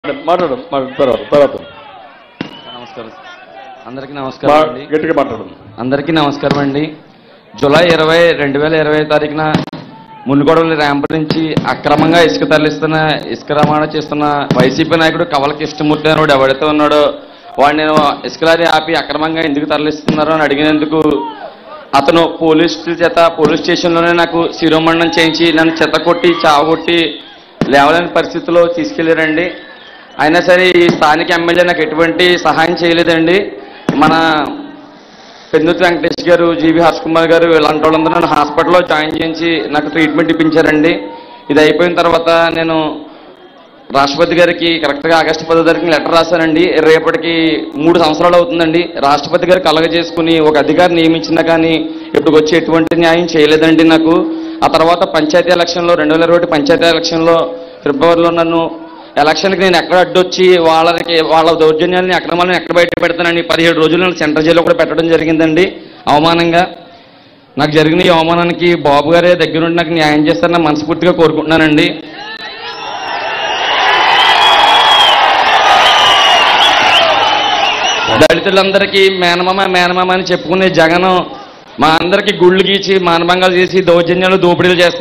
మాట్లాడు మాట్లాడు తర్వాత తర్వాత నమస్కారం అందరికీ నమస్కారం మా- అండి గట్టిగా మాట్లాడు అందరికీ నమస్కారం అండి జూలై ఇరవై రెండు వేల ఇరవై తారీఖున మునుగొడవలి ర్యాంప్ నుంచి అక్రమంగా ఇసుక తరలిస్తున్న ఇసుక రవాణా చేస్తున్న వైసీపీ నాయకుడు కవల కృష్ణమూర్తి అనేవాడు ఎవడైతే ఉన్నాడో వాడు నేను ఇసుక లారీ ఆపి అక్రమంగా ఎందుకు తరలిస్తున్నారో అని అడిగినందుకు అతను పోలీసుల చేత పోలీస్ స్టేషన్లోనే నాకు శిరోమండనం చేయించి నన్ను చెత్త కొట్టి చావగొట్టి లేవలేని పరిస్థితిలో తీసుకెళ్లారండి అయినా సరే ఈ స్థానిక ఎమ్మెల్యే నాకు ఎటువంటి సహాయం చేయలేదండి మన పెన్నుతి వెంకటేష్ గారు జీవి హర్ష్ కుమార్ గారు ఇలాంటి వాళ్ళందరూ నన్ను హాస్పిటల్లో జాయిన్ చేయించి నాకు ట్రీట్మెంట్ ఇప్పించారండి ఇది అయిపోయిన తర్వాత నేను రాష్ట్రపతి గారికి కరెక్ట్గా ఆగస్టు పదో తారీఖున లెటర్ రాశానండి రేపటికి మూడు సంవత్సరాలు అవుతుందండి రాష్ట్రపతి గారు కలగ చేసుకుని ఒక అధికారి నియమించినా కానీ ఇప్పుడు వచ్చి ఎటువంటి న్యాయం చేయలేదండి నాకు ఆ తర్వాత పంచాయతీ ఎలక్షన్లో రెండు వేల ఇరవై ఒకటి పంచాయతీ ఎలక్షన్లో ఫిబ్రవరిలో నన్ను ఎలక్షన్కి నేను ఎక్కడ అడ్డొచ్చి వాళ్ళకి వాళ్ళ దౌర్జన్యాన్ని అక్రమాలను ఎక్కడ బయట పెడతానని పదిహేడు రోజులు నన్ను సెంట్రల్ జైల్లో కూడా పెట్టడం జరిగిందండి అవమానంగా నాకు జరిగిన ఈ అవమానానికి బాబు గారే దగ్గరుండి నాకు న్యాయం చేస్తారని మనస్ఫూర్తిగా కోరుకుంటున్నానండి దళితులందరికీ మేనమామ మేనమామ అని చెప్పుకునే జగన్ మా అందరికీ గుళ్ళు గీచి మానభంగాలు చేసి దౌర్జన్యాలు దోపిడీలు చేస్తున్నారు